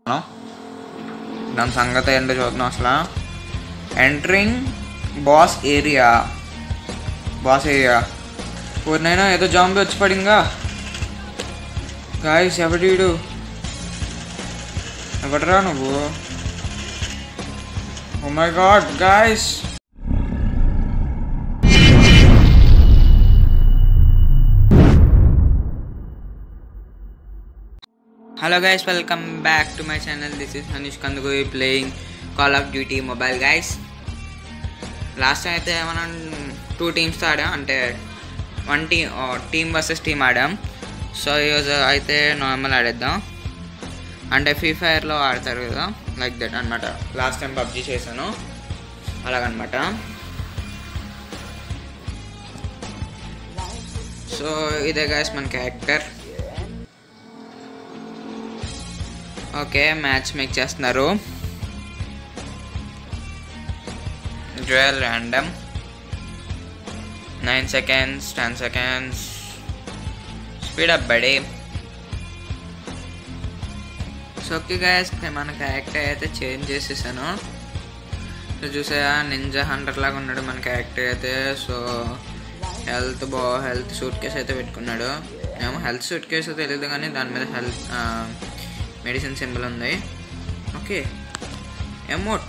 దాని సంగతి ఏంటో చూద్దాం అసలు entering boss area boss area ఊరినైనా ఏదో జాంబీ వచ్చి పడింగా గాయస్ ఎవడీడు ఎవడరా నువ్వు oh my god guys hello guys welcome back to my channel this is Hanish Kandugoyi playing call of duty mobile guys last time అయితే మనం టూ టీమ్స్తో ఆడాం అంటే one team team versus team ఆడాం సో ఈరోజు అయితే నార్మల్ ఆడేద్దాం అంటే ఫ్రీ ఫైర్లో ఆడతారు కదా లైక్ దట్ అనమాట లాస్ట్ టైం పబ్జీ చేశాను అలాగనమాట సో ఇదే గైస్ మన క్యారెక్టర్ ఓకే మ్యాచ్ మేక్ చేస్తున్నారు dual random nine seconds ten seconds speed up buddy so okay guys మన క్యారెక్టర్ అయితే చేంజ్ చేసేసాను సో చూసా నింజా హంటర్ లాగా ఉన్నాడు మన క్యారెక్టర్ అయితే సో హెల్త్ బా హెల్త్ సూట్ కేస్ అయితే పెట్టుకున్నాడు ఏమో హెల్త్ సూట్ కేస్ తెలియదు కానీ దాని మీద హెల్త్ మెడిసిన్ సింబల్ ఉంది ఓకే ఎమోట్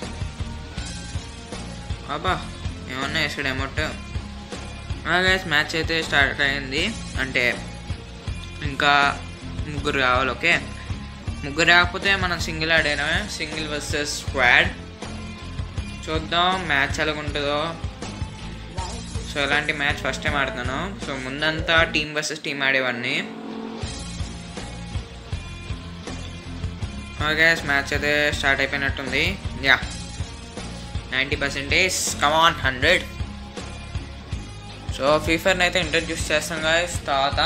అబ్బా ఏమన్నా వేసాడు ఎమోట్ గైస్ మ్యాచ్ అయితే స్టార్ట్ అయింది అంటే ఇంకా ముగ్గురు కావాలి ఓకే ముగ్గురు రాకపోతే మనం సింగిల్ ఆడేనా సింగిల్ వర్సెస్ స్క్వాడ్ చూద్దాం మ్యాచ్ ఎలాగ ఉంటుందో సో ఇలాంటి మ్యాచ్ ఫస్ట్ టైం ఆడుతున్నాను సో ముందంతా టీం వర్సెస్ టీం ఆడేవాడిని గ్యాస్ మ్యాచ్ అయితే స్టార్ట్ అయిపోయినట్టుంది yeah ninety percentage come on hundred so ఫీఫర్ని అయితే ఇంట్రడ్యూస్ చేస్తాం గాయస్ తర్వాత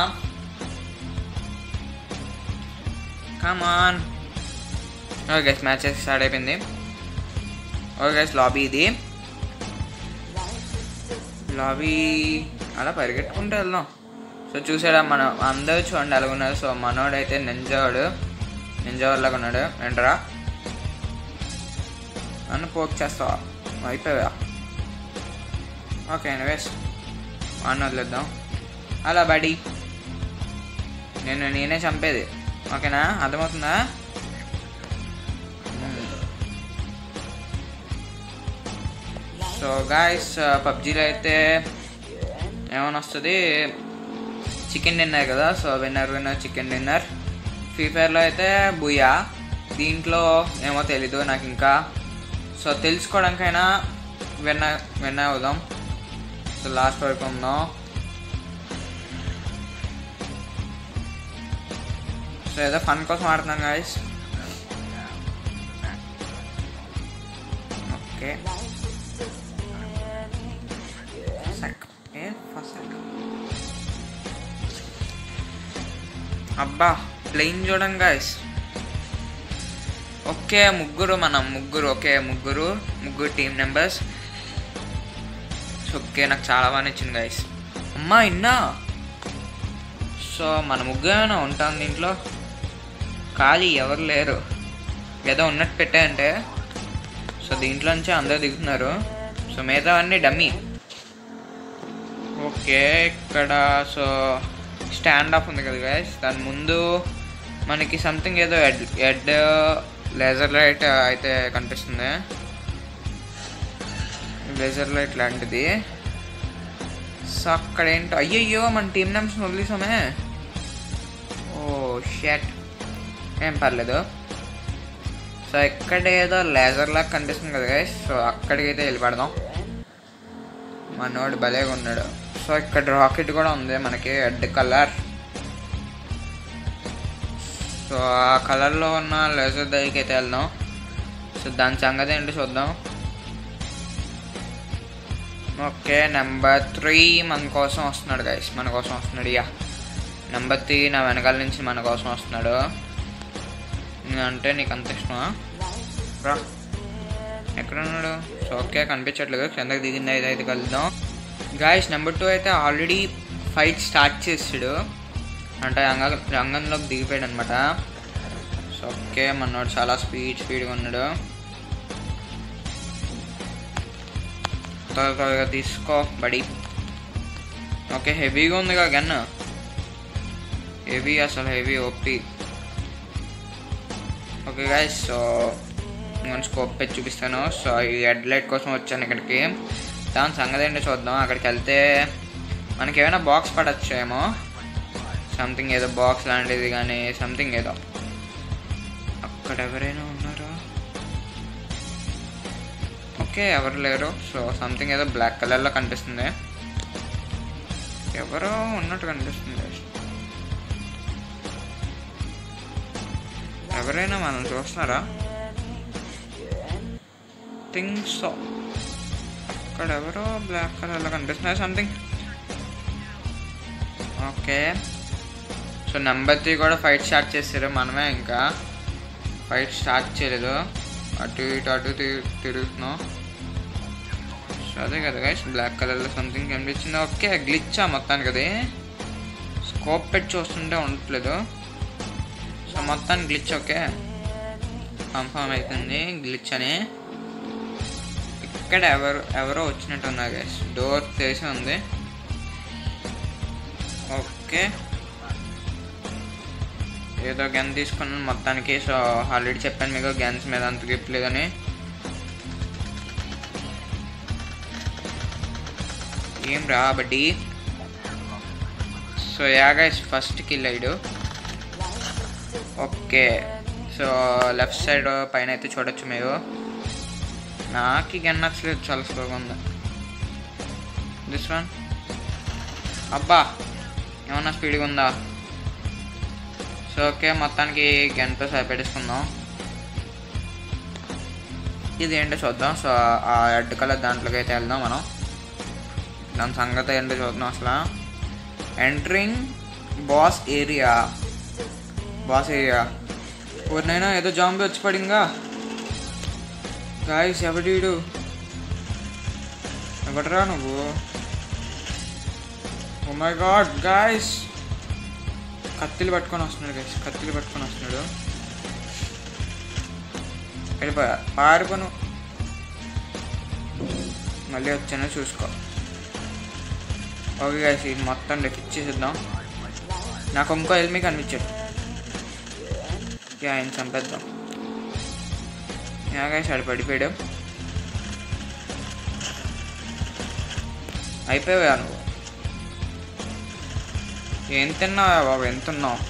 కమాన్ ఓకే మ్యాచ్ స్టార్ట్ అయిపోయింది ఓకే లాబీ ఇది లాబీ అలా పరిగెట్టుకుంటూ వెళ్దాం సో చూసాడా మనం అందరూ చూడండి అలాగ ఉన్నారు సో మనోడైతే నింజావాడు నింజావాడిలాగా ఉన్నాడు ఏంటరా నన్ను పోక్ చేస్తావా అయిపోయా ఓకే ఎనివేస్ వాడిని వదిలేద్దాం అలా బడి నేను నేనే చంపేది ఓకేనా అర్థమవుతుందా సో గాయస్ పబ్జీలో అయితే ఏమైనా వస్తుంది చికెన్ డిన్నర్ కదా so winner winner chicken dinner free ఫైర్లో అయితే బుయా దీంట్లో ఏమో తెలీదు నాకు ఇంకా సో తెలుసుకోవడానికైనా విన్న విన్న అవుదాం సో లాస్ట్ వరకు ఉందాం సో ఏదో ఫన్ కోసం ఆడుతున్నాం గాయస్ ఓకే అబ్బా ప్లెయిన్ చూడండి గాయస్ ఓకే ముగ్గురు మనం ముగ్గురు ఓకే ముగ్గురు ముగ్గురు టీం నెంబర్స్ ఓకే నాకు చాలా బాగా నచ్చింది గాయస్ అమ్మా ఇన్నా సో మన ముగ్గురు ఉంటాం దీంట్లో ఖాళీ ఎవరు లేరు ఏదో ఉన్నట్టు పెట్టాయంటే సో దీంట్లో నుంచి అందరు దిగుతున్నారు సో మిగతా అన్నీ డమ్మీ ఓకే ఇక్కడ సో స్టాండ్ ఆఫ్ ఉంది కదా గైస్ దాని ముందు మనకి సంథింగ్ ఏదో ఎడ్ ఎడ్ లేజర్ లైట్ అయితే కనిపిస్తుంది లేజర్ లైట్ లాంటిది సో అక్కడ ఏంటో అయ్యయ్యో మన టీం నెంబర్స్ వదిలేసామే ఓ షెట్ ఏం పర్లేదు సో ఇక్కడ ఏదో లేజర్ లాగా కనిపిస్తుంది కదా గైస్ సో అక్కడికైతే వెళ్ళి పడదాం మనోడు భలేగా ఉన్నాడు సో ఇక్కడ రాకెట్ కూడా ఉంది మనకి రెడ్ కలర్ సో ఆ కలర్లో ఉన్న లేజర్ దగ్గరికి అయితే వెళ్దాం సో దాని సంగతి ఏంటో చూద్దాం ఓకే నెంబర్ త్రీ మన కోసం వస్తున్నాడు గైస్ మన కోసం వస్తున్నాడు యా నెంబర్ త్రీ నా వెనకాల నుంచి మన కోసం వస్తున్నాడు అంటే నీకు అంత ఇష్టమా రా ఎక్కడున్నాడు సో ఓకే కనిపించట్లేదు కిందకి దిగింది అయితే అయితే కలుద్దాం గాయస్ నెంబర్ టూ అయితే ఆల్రెడీ ఫైట్ స్టార్ట్ చేసాడు అంటే రంగ రంగంలోకి దిగిపోయాడు అనమాట సో ఓకే మనోడు చాలా స్పీడ్ స్పీడ్గా ఉన్నాడు త్వరగా త్వరగా తీసుకో బడి ఓకే హెవీగా ఉందిగా గన్ హెవీ అసలు heavy OP okay guys so నేను స్కోప్ పెట్టి చూపిస్తాను సో ఈ హెడ్ లైట్ కోసం వచ్చాను ఇక్కడికి దాని సంగతి ఏంటో చూద్దాం అక్కడికి వెళ్తే మనకి ఏమైనా బాక్స్ పడచ్చేమో సంథింగ్ ఏదో బాక్స్ లాంటిది కానీ సంథింగ్ ఏదో అక్కడ ఎవరైనా ఉన్నారా ఓకే ఎవరు లేరు సో సంథింగ్ ఏదో బ్లాక్ కలర్లో కనిపిస్తుంది ఎవరో ఉన్నట్టు కనిపిస్తుంది ఎవరైనా మనం చూస్తున్నారా థింక్ సో అక్కడ ఎవరో బ్లాక్ కలర్లో కనిపిస్తున్నాయి something okay so number three కూడా ఫైట్ స్టార్ట్ చేశారు మనమే ఇంకా ఫైట్ స్టార్ట్ చేయలేదు అటు ఇటు అటు తి- తిరుగుతున్నాం సో అదే కదా గైస్ బ్లాక్ కలర్లో సంథింగ్ కనిపించింది ఓకే గ్లిచ్చా మొత్తానికి అది స్కోప్ పెట్టి చూస్తుంటే ఉండట్లేదు సో మొత్తానికి గ్లిచ్ ఓకే కన్ఫర్మ్ అవుతుంది గ్లిచ్ అని ఇక్కడ ఎవరు ఎవరో వచ్చినట్టు ఉన్నారు గైస్ డోర్ తెరిచి ఉంది ఓకే ఏదో గన్ తీసుకున్నాను మొత్తానికి సో ఆల్రెడీ చెప్పాను మీకు గన్స్ మీద అంత గ్రిప్ లేదని ఏం రా buddy so yeah guys first kill అయ్యాడు ఓకే సో లెఫ్ట్ సైడ్ పైన అయితే చూడొచ్చు మీరు నాకు ఈ గన్ నచ్చలేదు చాలా స్లోగా ఉంది దిస్ వన్ అబ్బా ఏమన్నా స్పీడ్గా ఉందా సో ఓకే మొత్తానికి గంటతో సరిపెట్టేసుకుందాం ఇది ఏంటో చూద్దాం సో ఆ రెడ్ కలర్ దాంట్లోకి అయితే వెళ్దాం మనం దాని సంగతి ఏంటో చూద్దాం అసలు entering boss area boss area ఎవరినైనా ఏదో జాంబీ వచ్చి పడింగా గాయస్ ఎవడీడు ఎవడరా నువ్వు ఓ మై గాడ్ గాయస్ కత్తిలు పట్టుకొని వస్తున్నాడు గైస్ కత్తిలు పట్టుకొని వస్తున్నాడు వెళ్ళిపోయా పారిపోను మళ్ళీ వచ్చానో చూసుకో ఓకే గైస్ ఇది మొత్తం డెఫిట్ చేసేద్దాం నాకు ఇంకో ఎల్మి కనిపించాడు యా ఆయన చంపేద్దాం యా గైస్ ఆడు పడిపోయాడు అయిపోయావా నువ్వు ఏం తిన్నావా బాబు ఎంత ఉన్నావు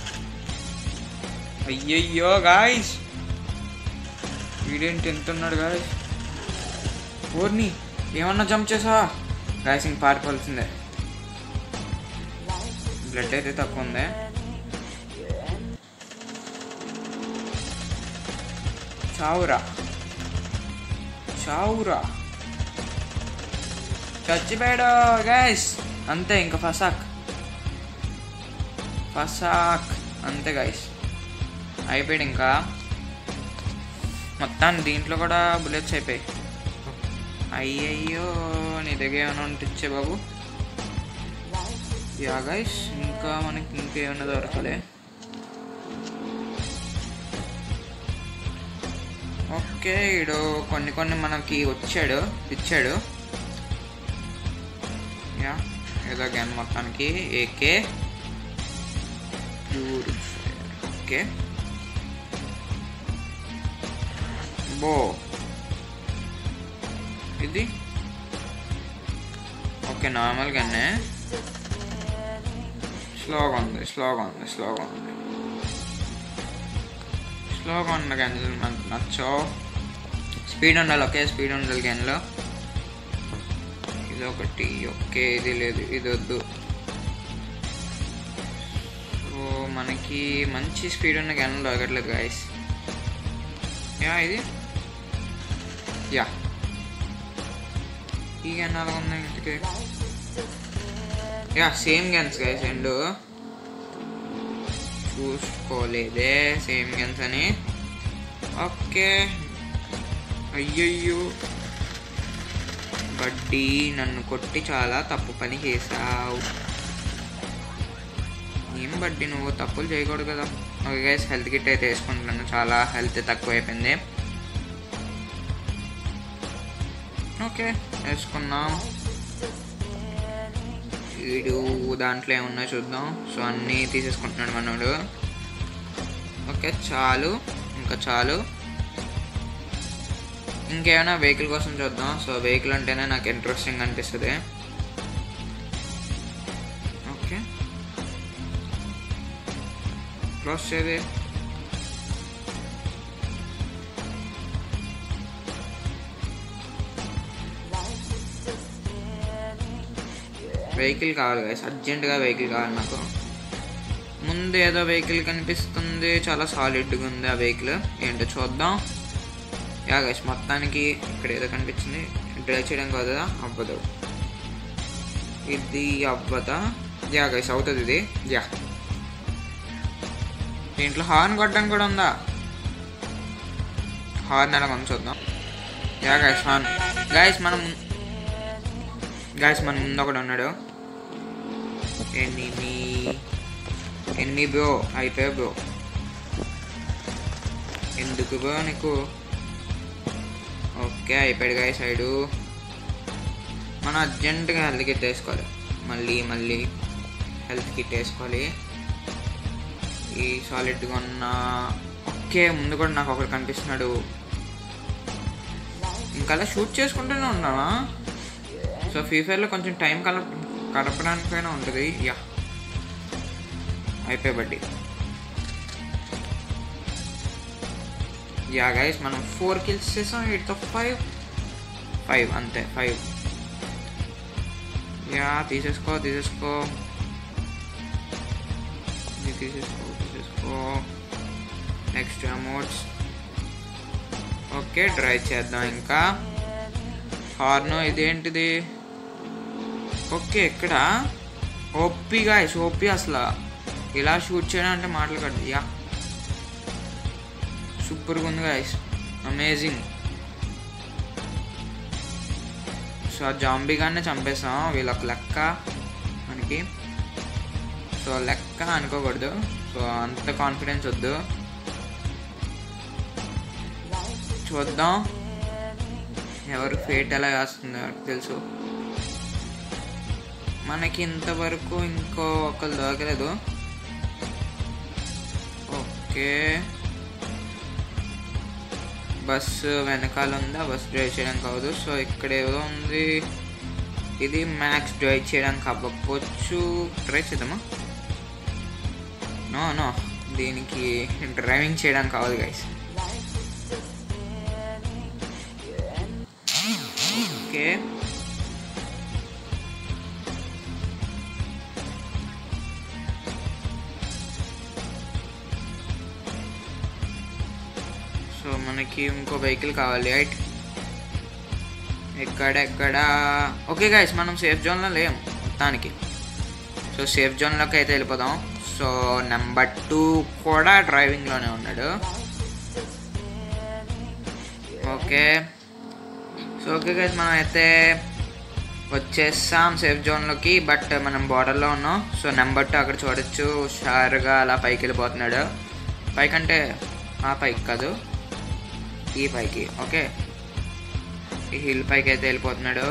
అయ్యయ్యో గాయస్ వీడేంటి ఎంత ఉన్నాడు గాయస్ ఓర్ని ఏమన్నా జంప్ చేసావా గాయస్ ఇంక పారిపోవాల్సిందే బ్లడ్ అయితే తక్కువ ఉంది చావురా చావురా చచ్చిపోయాడు గాయస్ అంతే ఇంకా ఫసాక్ ఫసాక్ అంతే గైస్ అయిపోయాడు ఇంకా మొత్తాన్ని దీంట్లో కూడా బుల్లెట్స్ అయిపోయాయి అయ్యయ్యో నీ దగ్గర ఏమైనా ఉంటే ఇచ్చే బాబు యా గైస్ ఇంకా మనకి ఇంకేమైనా దొరకలే ఓకే ఈడు కొన్ని కొన్ని మనకి వచ్చాడు ఇచ్చాడు యా ఏదో గన్ మొత్తానికి ఏకే ప్యూర్ ఓకే బో ఇది ఓకే నార్మల్గానే స్లోగా ఉంది స్లోగా ఉంది స్లోగా ఉంది స్లోగా ఉన్న గన్లు నాకు నచ్చవు స్పీడ్ ఉండాలి ఓకే స్పీడ్ ఉండాలి గన్లో ఇది ఒకటి ఓకే ఇది లేదు ఇది వద్దు సో మనకి మంచి స్పీడ్ ఉన్న గన్ దొరకట్లేదు గాయస్ యా ఇది యా ఈ గన్ అలా ఉంది ఇంటికి యా సేమ్ గన్స్ గైస్ రెండు చూసుకోలేదే సేమ్ గన్స్ అని ఓకే అయ్యయ్యో బడ్డీ నన్ను కొట్టి చాలా తప్పు పని చేశావు ఏం బడ్డీ నువ్వు తప్పులు చేయకూడదు కదా ఓకే గైస్ హెల్త్ కిట్ అయితే వేసుకుంటున్నాను చాలా హెల్త్ తక్కువ అయిపోయింది ఓకే వేసుకున్నాం వీడు దాంట్లో ఏమున్నాయో చూద్దాం సో అన్నీ తీసేసుకుంటున్నాడు మనోడు ఓకే చాలు ఇంకా చాలు ఇంకేమైనా వెహికల్ కోసం చూద్దాం సో వెహికల్ అంటేనే నాకు ఇంట్రెస్టింగ్ అనిపిస్తుంది ఓకే క్లోజ్ చేది వెహికల్ కావాలి గైస్ అర్జెంటుగా వెహికల్ కావాలి నాకు ముందు ఏదో వెహికల్ కనిపిస్తుంది చాలా సాలిడ్గా ఉంది ఆ వెహికల్ ఏంటో చూద్దాం యా గైస్ మొత్తానికి ఇక్కడ ఏదో కనిపించింది డ్రైవ్ చేయడం కాదు అవ్వదు ఇది అవ్వదా యా గైస్ అవుతుంది ఇది యా దీంట్లో హార్న్ కొట్టడం కూడా ఉందా హార్న్ ఎలా మనం చూద్దాం యా గైస్ హార్న్ గైస్ మనం గైస్ మన ముందు ఒకడు ఉన్నాడు ఎన్ని ఎన్ని బ్రో అయిపోయా బ్రో ఎందుకు బ్రో నీకు ఓకే అయిపోయాడు గాయ సైడు మనం అర్జెంటుగా హెల్త్ కిట్ వేసుకోవాలి మళ్ళీ మళ్ళీ హెల్త్ కిట్ వేసుకోవాలి ఈ సాలిడ్గా ఉన్న ఓకే ముందు కూడా నాకు ఒకటి కనిపిస్తున్నాడు ఇంకా అలా షూట్ చేసుకుంటూనే ఉన్నావా సో ఫ్రీ ఫైర్లో కొంచెం టైం కల గడపడానికైనా ఉంటుంది యా అయిపోయి బట్టి యా గైస్ మనం ఫోర్ కిల్స్ చేసాం ఎయిట్తో ఫైవ్ ఫైవ్ అంతే ఫైవ్ యా తీసేసుకో తీసేసుకో ఇది తీసేసుకో తీసేసుకో నెక్స్ట్ అమౌంట్స్ ఓకే ట్రై చేద్దాం ఇంకా హార్న్ ఇదేంటిది ఓకే ఇక్కడ ఓపీ గాయస్ ఓపీ అసలు ఇలా షూట్ చేయడం అంటే మాటలు కట్టు యా సూపర్గా ఉంది గాయస్ అమేజింగ్ సో ఆ జాంబీగానే చంపేస్తాం వీళ్ళొక లెక్క మనకి సో లెక్క అనుకోకూడదు సో అంత కాన్ఫిడెన్స్ వద్దు చూద్దాం ఎవరు ఫేట్ ఎలా వేస్తుందో తెలుసు మనకి ఇంతవరకు ఇంకో ఒకరు దొరకలేదు ఓకే బస్సు వెనకాల ఉంది ఆ బస్సు డ్రైవ్ చేయడానికి అవ్వదు సో ఇక్కడ ఏదో ఉంది ఇది మ్యాక్స్ డ్రైవ్ చేయడానికి అవ్వకపోవచ్చు ట్రై చేద్దామా నో నో దీనికి డ్రైవింగ్ చేయడానికి అవ్వదు గైస్ ఓకే సో మనకి ఇంకో వెహికల్ కావాలి రైట్ ఎక్కడ ఎక్కడ ఓకే గైస్ మనం సేఫ్ జోన్లో లేం మొత్తానికి సో సేఫ్ జోన్లోకి అయితే వెళ్ళిపోదాం సో నెంబర్ టూ కూడా డ్రైవింగ్లోనే ఉన్నాడు ఓకే సో ఓకే గైస్ మనం అయితే వచ్చేసాం సేఫ్ జోన్లోకి బట్ మనం బార్డర్లో ఉన్నాం సో నెంబర్ టూ అక్కడ చూడొచ్చు షార్గా అలా పైకి వెళ్ళిపోతున్నాడు పైకి అంటే ఆ పైకి కాదు ఈ పైకి ఓకే ఈ హిల్ పైకి అయితే వెళ్ళిపోతున్నాడు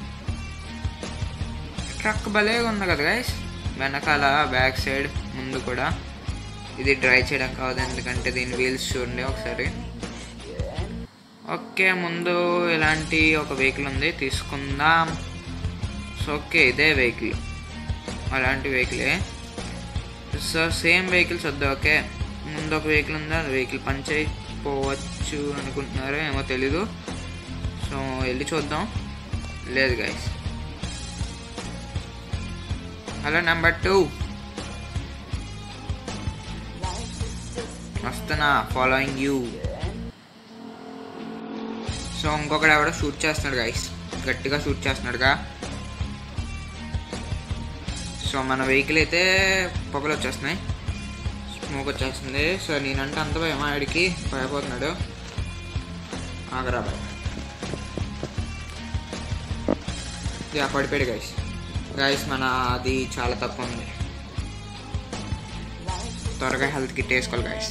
ట్రక్ భలేగా ఉంది కదా గైస్ వెనకాల బ్యాక్ సైడ్ ముందు కూడా ఇది డ్రైవ్ చేయడం కావదు ఎందుకంటే దీని వీల్స్ చూడండి ఒకసారి ఓకే ముందు ఇలాంటి ఒక వెహికల్ ఉంది తీసుకుందాం సో ఓకే ఇదే వెహికల్ అలాంటి వెహికలే సో సేమ్ వెహికల్స్ వద్దు ఓకే ముందు ఒక వెహికల్ ఉందా వెహికల్ పంచ్ అయిపోవచ్చు అనుకుంటున్నారు ఏమో తెలీదు సో వెళ్ళి చూద్దాం లేదు గైస్ హలో నెంబర్ టూ వస్తున్నా ఫాలోయింగ్ యూ సో ఇంకొకడు ఎవడో షూట్ చేస్తున్నాడు గైస్ గట్టిగా షూట్ చేస్తున్నాడుగా సో మన వెహికల్ అయితే పొగలు వచ్చేస్తున్నాయి స్మోక్ వచ్చేస్తుంది సో నేనంటే అంత భయం ఆడికి భయపోతున్నాడు ఆగరా భయ యా పడిపోయాడు గైస్ గైస్ మన అది చాలా తక్కువ ఉంది త్వరగా హెల్త్ కిట్ వేసుకోవాలి guys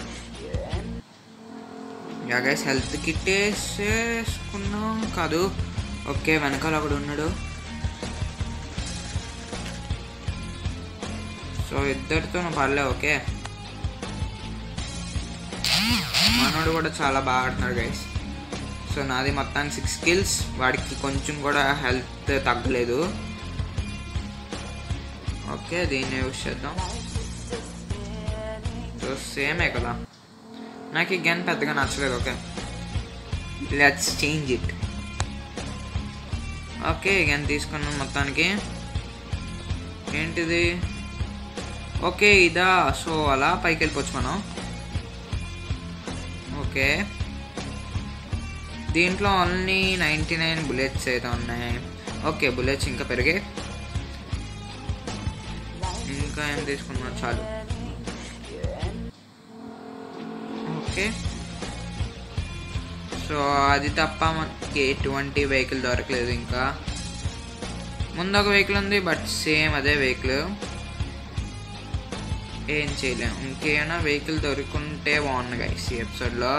yeah guys health kit వేసేసుకున్నాం కాదు ఓకే వెనకాల ఒకడు ఉన్నాడు సో ఇద్దరితో పర్లే ఓకే మనోడు కూడా చాలా బాగా ఆడుతున్నాడు గైస్ సో నాది మొత్తానికి సిక్స్ స్కిల్స్ వాడికి కొంచెం కూడా హెల్త్ తగ్గలేదు ఓకే దీన్ని యూస్ చేద్దాం సో సేమే కదా నాకు ఈ గన్ పెద్దగా నచ్చలేదు okay let's change it okay ఈ గన్ తీసుకున్నాం మొత్తానికి ఏంటిది ఓకే ఇదా సో అలా పైకి వెళ్ళిపోవచ్చు మనం ఓకే దీంట్లో ఓన్లీ నైంటీ నైన్ బుల్లెట్స్ అయితే ఉన్నాయి ఓకే బుల్లెట్స్ ఇంకా పెరిగాయి ఇంకా ఏం తీసుకున్నా చాలు ఓకే సో అది తప్ప మనకి ఎటువంటి వెహికల్ దొరకలేదు ఇంకా ముందు ఒక వెహికల్ ఉంది బట్ సేమ్ అదే వెహికల్ ఏం చేయలేము ఇంకేమైనా వెహికల్ దొరుకుంటే బాగుంది గైస్ ఈ ఎపిసోడ్లో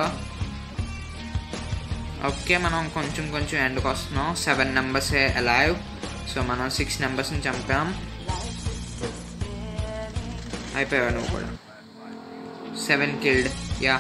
ఓకే మనం కొంచెం కొంచెం ఎండ్కి వస్తున్నాం సెవెన్ నెంబర్స్ అలైవ్ సో మనం సిక్స్ నెంబర్స్ని చంపాం అయిపోయావు నువ్వు కూడా సెవెన్ కిల్డ్ యా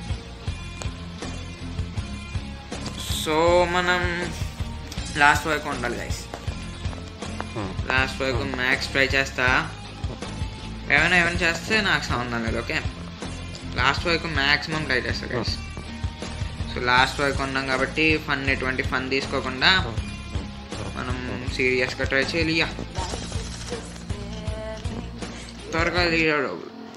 సో మనం లాస్ట్ వరకు ఉండాలి గైస్ లాస్ట్ వరకు మ్యాక్స్ ట్రై చేస్తా ఏమైనా ఏమైనా చేస్తే నాకు సంబంధం లేదు ఓకే లాస్ట్ వరకు మ్యాక్సిమం ట్రై చేస్తా గైస్ సో లాస్ట్ వరకు ఉన్నాం కాబట్టి ఫన్ ఎటువంటి ఫన్ తీసుకోకుండా మనం సీరియస్గా ట్రై చేయాలి యా త్వరగా లీడర్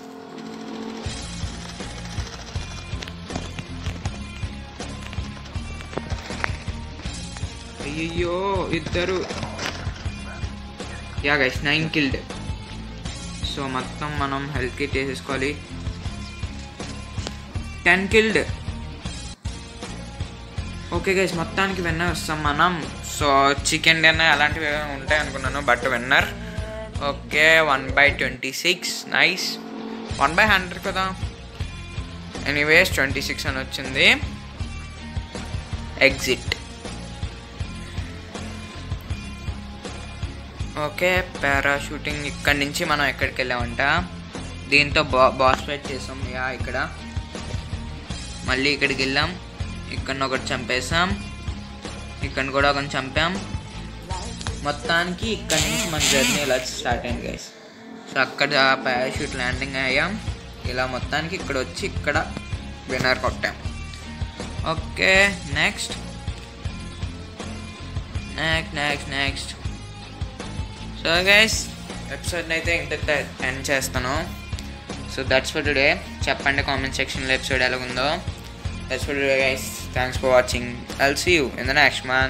అయ్యో ఇద్దరు yeah guys nine killed so మొత్తం మనం హెల్త్ కిట్ వేసేసుకోవాలి టెన్ కిల్డ్ ఓకే గైస్ మొత్తానికి విన్నర్ వస్తాం మనం సో చికెన్ డిన్నర్ అలాంటివి ఏమైనా ఉంటాయి అనుకున్నాను but winner okay one by twenty six nice one by hundred కదా ఎనీవేస్ ట్వంటీ సిక్స్ అని వచ్చింది ఎగ్జిట్ ఓకే పారాషూటింగ్ ఇక్కడి నుంచి మనం ఎక్కడికి వెళ్ళామంట దీంతో బా బాస్ ఫైట్ చేసాం యా ఇక్కడ మళ్ళీ ఇక్కడికి వెళ్ళాం ఇక్కడ ఒకటి చంపేసాం ఇక్కడ కూడా ఒకటి చంపాం మొత్తానికి ఇక్కడ నుంచి మన జర్నీ ఇలా స్టార్ట్ అయింది గైస్ సో అక్కడ పారాషూట్ ల్యాండింగ్ అయ్యాం ఇలా మొత్తానికి ఇక్కడ వచ్చి ఇక్కడ విన్నర్ కొట్టాం okay next next next next so guys ఎపిసోడ్ని అయితే ఇంత ఎండ్ చేస్తాను సో దట్స్ ఫర్ టుడే చెప్పండి కామెంట్ సెక్షన్లో ఎపిసోడ్ ఎలాగుందో that's for today guys thanks for watching I'll see you in the next man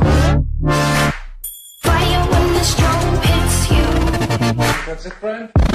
Fire when the storm hits you. That's it, friend?